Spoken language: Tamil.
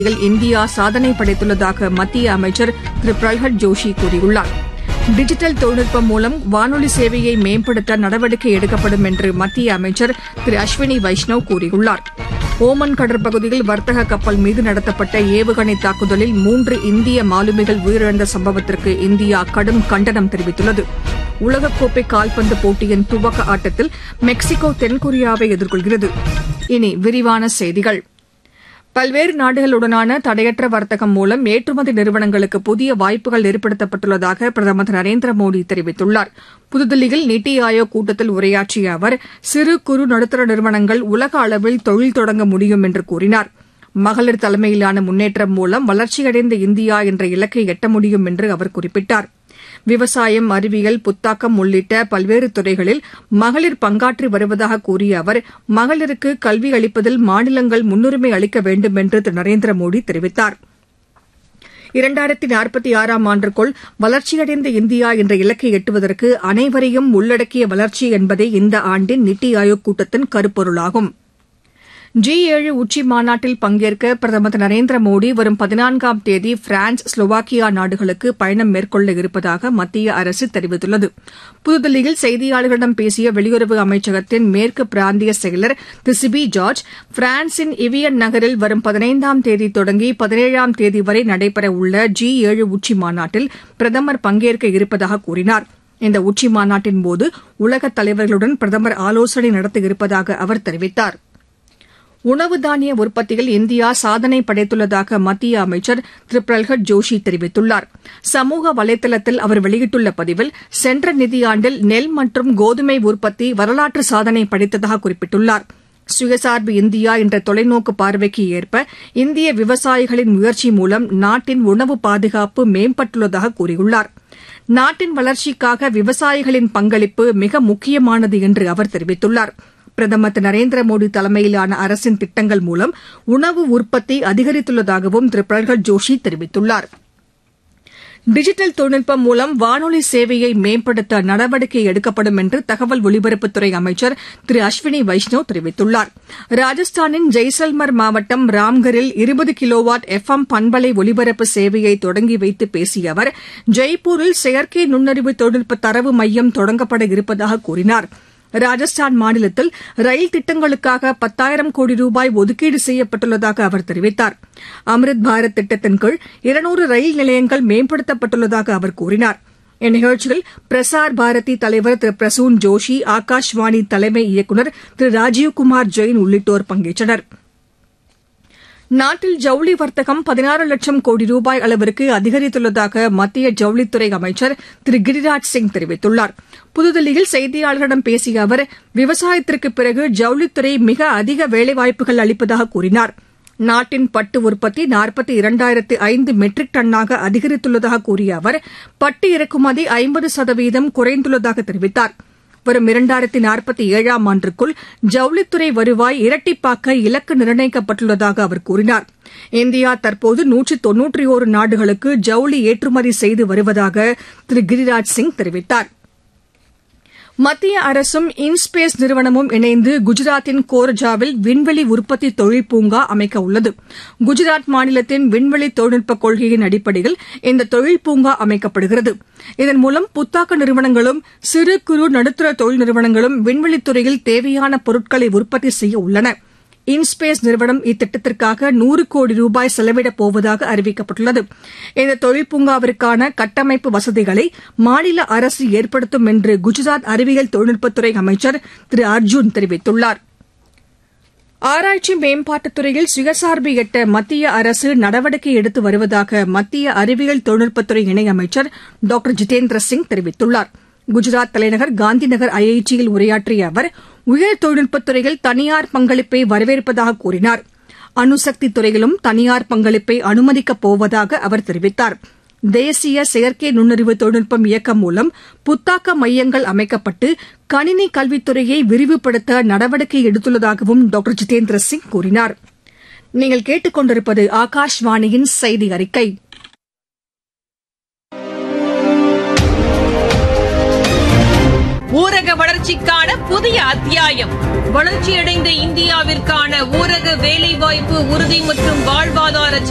இந்தியா சாதனை படைத்துள்ளதாக மத்திய அமைச்சர் திரு பிரல்ஹத் ஜோஷி கூறியுள்ளார் டிஜிட்டல் தொழில்நுட்பம் மூலம் வானொலி சேவையை மேம்படுத்த நடவடிக்கை எடுக்கப்படும் என்று மத்திய அமைச்சர் திரு அஸ்வினி வைஷ்ணவ் கூறியுள்ளார் ஓமன் கடற்பகுதியில் வர்த்தக கப்பல் மீது நடத்தப்பட்ட ஏவுகணை தாக்குதலில் மூன்று இந்திய மாலுமிகள் உயிரிழந்த சம்பவத்திற்கு இந்தியா கடும் கண்டனம் தெரிவித்துள்ளது உலகக்கோப்பை கால்பந்து போட்டியின் துவக்க ஆட்டத்தில் மெக்சிகோ தென்கொரியாவை எதிர்கொள்கிறது இனி விரிவான செய்திகள் பல்வேறு நாடுகளுடனான தடையற்ற வர்த்தகம் மூலம் ஏற்றுமதி நிறுவனங்களுக்கு புதிய வாய்ப்புகள் ஏற்படுத்தப்பட்டுள்ளதாக பிரதமர் திரு நரேந்திர மோடி தெரிவித்துள்ளார் புதுதில்லியில் நித்தி ஆயோக் கூட்டத்தில் உரையாற்றிய அவர் சிறு குறு நடுத்தர நிறுவனங்கள் உலக அளவில் தொழில் தொடங்க முடியும் என்று கூறினார் மகளிர் தலைமையிலான முன்னேற்றம் மூலம் வளர்ச்சியடைந்த இந்தியா என்ற இலக்கை எட்ட முடியும் என்று அவர் குறிப்பிட்டார் விவசாயம் அறிவியல் புத்தாக்கம் உள்ளிட்ட பல்வேறு துறைகளில் மகளிர் பங்காற்றி வருவதாக கூறிய அவர் மகளிருக்கு கல்வி அளிப்பதில் மாநிலங்கள் முன்னுரிமை அளிக்க வேண்டும் என்று திரு நரேந்திர மோடி தெரிவித்தார் இரண்டாயிரத்தி நாற்பத்தி ஆறாம் ஆண்டுக்குள் வளர்ச்சியடைந்த இந்தியா என்ற இலக்கை எட்டுவதற்கு அனைவரையும் உள்ளடக்கிய வளர்ச்சி என்பதே இந்த ஆண்டின் நித்தி ஆயோக் கூட்டத்தின் கருப்பொருளாகும் ஜி ஏழு உச்சி மாநாட்டில் பங்கேற்க பிரதமர் திரு நரேந்திர மோடி வரும் பதினான்காம் தேதி பிரான்ஸ் ஸ்லோவாக்கியா நாடுகளுக்கு பயணம் மேற்கொள்ள இருப்பதாக மத்திய அரசு தெரிவித்துள்ளது புதுதில்லியில் செய்தியாளர்களிடம் பேசிய வெளியுறவு அமைச்சகத்தின் மேற்கு பிராந்திய செயலர் திரு சிபி ஜார்ஜ் பிரான்சின் இவியன் நகரில் வரும் பதினைந்தாம் தேதி தொடங்கி பதினேழாம் தேதி வரை நடைபெறவுள்ள ஜி ஏழு உச்சி மாநாட்டில் பிரதமர் பங்கேற்க இருப்பதாக கூறினார் இந்த உச்சி மாநாட்டின்போது உலகத் தலைவர்களுடன் பிரதமர் ஆலோசனை நடத்த இருப்பதாக அவர் தெரிவித்தாா் உணவு தானிய உற்பத்தியில் இந்தியா சாதனை படைத்துள்ளதாக மத்திய அமைச்சர் திரு பிரல்ஹத் ஜோஷி தெரிவித்துள்ளார் சமூக வலைதளத்தில் அவர் வெளியிட்டுள்ள பதிவில் சென்ற நிதியாண்டில் நெல் மற்றும் கோதுமை உற்பத்தி வரலாற்று சாதனை படைத்ததாக குறிப்பிட்டுள்ளார் சுயசார்பு இந்தியா என்ற தொலைநோக்கு பார்வைக்கு ஏற்ப இந்திய விவசாயிகளின் முயற்சி மூலம் நாட்டின் உணவு பாதுகாப்பு மேம்பட்டுள்ளதாக கூறியுள்ளார் நாட்டின் வளர்ச்சிக்காக விவசாயிகளின் பங்களிப்பு மிக முக்கியமானது என்று அவர் தெரிவித்துள்ளாா் பிரதமர் திரு நரேந்திர மோடி தலைமையிலான அரசின் திட்டங்கள் மூலம் உணவு உற்பத்தி அதிகரித்துள்ளதாகவும் திரு பிரல்ஹத் ஜோஷி தெரிவித்துள்ளார் டிஜிட்டல் தொழில்நுட்பம் மூலம் வானொலி சேவையை மேம்படுத்த நடவடிக்கை எடுக்கப்படும் என்று தகவல் ஒலிபரப்புத்துறை அமைச்சர் திரு அஸ்வினி வைஷ்ணவ் தெரிவித்துள்ளார் ராஜஸ்தானின் ஜெய்சல்மர் மாவட்டம் ராம்கரில் இருபது கிலோவாட் எஃப் எம் பண்பலை ஒலிபரப்பு சேவையை தொடங்கி வைத்து பேசிய அவர் ஜெய்ப்பூரில் செயற்கை நுண்ணறிவு தொழில்நுட்ப தரவு மையம் தொடங்கப்பட இருப்பதாக கூறினாா் ராஜஸ்தான் மாநிலத்தில் ரயில் திட்டங்களுக்காக பத்தாயிரம் கோடி ரூபாய் ஒதுக்கீடு செய்யப்பட்டுள்ளதாக அவர் தெரிவித்தார் அம்ரித் பாரத் திட்டத்தின் கீழ் இருநூறு ரயில் நிலையங்கள் மேம்படுத்தப்பட்டுள்ளதாக அவர் கூறினார் இந்நிகழ்ச்சியில் பிரசார் பாரதி தலைவர் திரு பிரசூன் ஜோஷி ஆகாஷ்வாணி தலைமை இயக்குநர் திரு ராஜீவ்குமார் ஜெயின் உள்ளிட்டோர் பங்கேற்றனா் நாட்டில் ஜவுளி வர்த்தகம் பதினாறு லட்சம் கோடி ரூபாய் அளவிற்கு அதிகரித்துள்ளதாக மத்திய ஜவுளித்துறை அமைச்சர் திரு கிரிராஜ் சிங் தெரிவித்துள்ளார் புதுதில்லியில் செய்தியாளர்களிடம் பேசிய அவர் விவசாயத்திற்கு பிறகு ஜவுளித்துறை மிக அதிக வேலைவாய்ப்புகள் அளிப்பதாக கூறினார் நாட்டின் பட்டு உற்பத்தி நாற்பத்தி இரண்டாயிரத்து ஐந்து மெட்ரிக் டன்னாக அதிகரித்துள்ளதாக கூறிய அவர் பட்டு இறக்குமதி ஐம்பது சதவீதம் குறைந்துள்ளதாக தெரிவித்தாா் வரும் இரண்டாயிரத்தி நாற்பத்தி ஏழாம் ஆண்டுக்குள் ஜவுளித்துறை வருவாய் இரட்டிப்பாக்க இலக்கு நிர்ணயிக்கப்பட்டுள்ளதாக அவர் கூறினார் இந்தியா தற்போது நூற்றி தொன்னூற்றி ஒரு நாடுகளுக்கு ஜவுளி ஏற்றுமதி செய்து வருவதாக திரு கிரிராஜ் சிங் தெரிவித்தார் மத்திய அரசும் இன்ஸ்பேஸ் நிறுவனமும் இணைந்து குஜராத்தின் கோர்ஜாவில் விண்வெளி உற்பத்தி தொழில் பூங்கா அமைக்க உள்ளது குஜராத் மாநிலத்தின் விண்வெளி தொழில்நுட்ப கொள்கையின் அடிப்படையில் இந்த தொழில் பூங்கா அமைக்கப்படுகிறது இதன் மூலம் புத்தாக்க நிறுவனங்களும் சிறு குறு நடுத்தர தொழில் நிறுவனங்களும் விண்வெளித்துறையில் தேவையான பொருட்களை உற்பத்தி செய்ய உள்ளன இன்ஸ்பேஸ் நிறுவனம் இத்திட்டத்திற்காக நூறு கோடி ரூபாய் செலவிடப் போவதாக அறிவிக்கப்பட்டுள்ளது இந்த தொழில் பூங்காவிற்கான கட்டமைப்பு வசதிகளை மாநில அரசு ஏற்படுத்தும் என்று குஜராத் அறிவியல் தொழில்நுட்பத்துறை அமைச்சர் திரு அர்ஜூன் தெரிவித்துள்ளார் ஆராய்ச்சி மேம்பாட்டுத் துறையில் சுயசார்பு எட்ட மத்திய அரசு நடவடிக்கை எடுத்து வருவதாக மத்திய அறிவியல் தொழில்நுட்பத்துறை இணையமைச்சர் டாக்டர் ஜிதேந்திர சிங் தெரிவித்துள்ளார் குஜராத் தலைநகர் காந்திநகர் ஐஐடியில் உரையாற்றிய அவர் உயர் தொழில்நுட்பத் துறையில் தனியார் பங்களிப்பை வரவேற்பதாக கூறினார் அணுசக்தி துறையிலும் தனியார் பங்களிப்பை அனுமதிக்கப் போவதாக அவர் தெரிவித்தார் தேசிய செயற்கை நுண்ணறிவு தொழில்நுட்பம் இயக்கம் மூலம் புத்தாக்க மையங்கள் அமைக்கப்பட்டு கணினி கல்வித்துறையை விரிவுபடுத்த நடவடிக்கை எடுத்துள்ளதாகவும் டாக்டர் ஜிதேந்திர சிங் கூறினார் நீங்கள் கேட்டுக்கொண்டிருப்பது ஆகாஷ்வாணியின் செய்தி அறிக்கை ஊரக வளர்ச்சிக்கான புதிய அத்தியாயம் வளர்ச்சியடைந்த இந்தியாவிற்கான ஊரக வேலைவாய்ப்பு உறுதி மற்றும் வாழ்வாதார